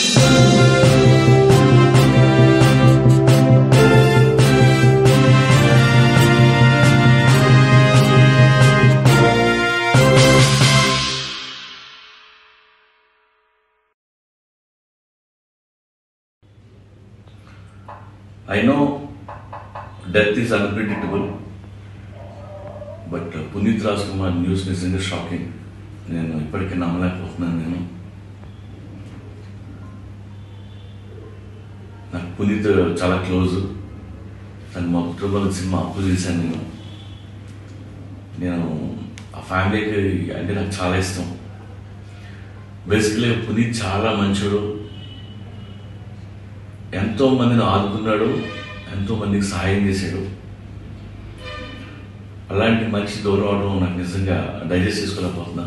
I know death is unpredictable, but Puneeth Raj Kumar news నిజంగా shocking నేను ఇప్పటికీ నమ్మలేకపోతున్నాను నేను నాకు పునీత్ చాలా క్లోజ్ తను మా కుటుంబాల సినిమా అప్పు చేశాను నేను నేను ఆ ఫ్యామిలీకి అంటే నాకు చాలా ఇష్టం బేసికలీ పునీత్ చాలా మంచోడు ఎంతో మందిని ఆదుకున్నాడు ఎంతో మందికి సహాయం చేశాడు అలాంటి మనిషి దూరం అవడం నాకు నిజంగా డైజెస్ట్ చేసుకోలేకపోతున్నా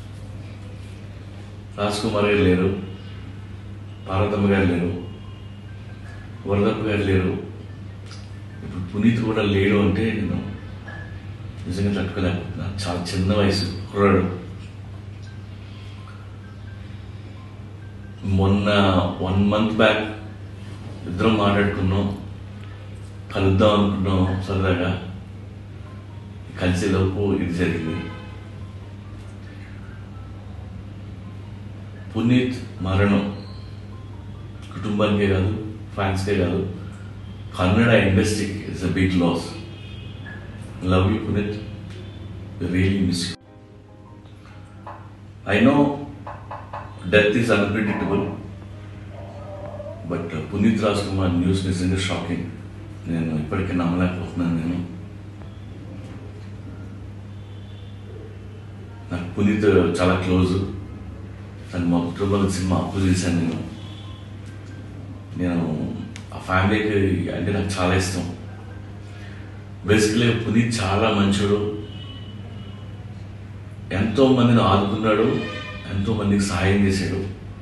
రాజ్ కుమార్ గారు లేరు పార్వతమ్మ గారు లేరు వరదప్ప గారు లేరు ఇప్పుడు పునీత్ కూడా లేడు అంటే నేను నిజంగా తట్టుకోలేకపోతున్నా చాలా చిన్న వయసు కుర్రాడు మొన్న వన్ మంత్ బ్యాక్ ఇద్దరం మాట్లాడుకున్నాం కలుద్దాం అనుకున్నాం సరదాగా కలిసేలోపు ఇది జరిగింది పునీత్ మరణం కుటుంబానికే కాదు ఫ్యాన్స్కే కాదు కన్నడ ఇండస్ట్రీకి it's a big loss love you Puneeth really miss you I know death is unpredictable but Puneeth Raj Kumar news నిజంగా షాకింగ్ నేను ఇప్పటికీ నమ్మలేకపోతున్నాను నేను నాకు పునీత్ చాలా క్లోజ్ తను మా కుటుంబాల సినిమా అప్పు చేశాను నేను నేను ఆ ఫ్యామిలీకి అంటే నాకు చాలా ఇష్టం బేసికలీ పునీత్ చాలా మంచోడు ఎంతో మందిని ఆదుకున్నాడు ఎంతో మందికి సహాయం చేశాడు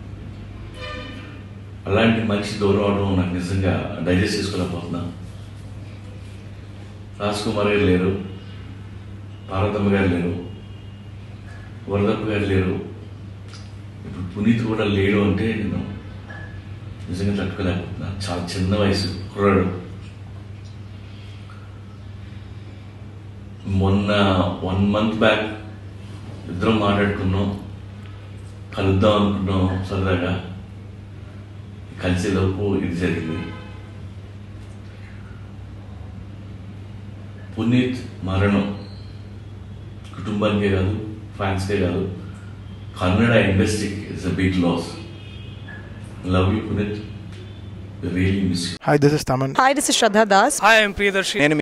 అలాంటి మనిషి దూరం అవడం నాకు నిజంగా డైజెస్ట్ చేసుకోలేకపోతున్నా రాజ్ కుమార్ గారు లేరు పార్వతమ్మ గారు లేరు వరదప్ప గారు లేరు ఇప్పుడు పునీత్ కూడా లేడు అంటే నేను నిజంగా తట్టుకోలేకపోతున్నా చాలా చిన్న వయసు కుర్రాడు మొన్న వన్ మంత్ బ్యాక్ ఇద్దరం మాట్లాడుకున్నాం కలుద్దాం అనుకున్నాం సరదాగా కలిసేలోపు ఇది జరిగింది పునీత్ మరణం కుటుంబానికే కాదు ఫ్యాన్స్కే కాదు కన్నడ ఇండస్ట్రీకి it's a big loss love you Puneeth really miss you Hi, this is Taman. Hi, this is Shraddha Das. Hi, I'm Priyadarshi. నేను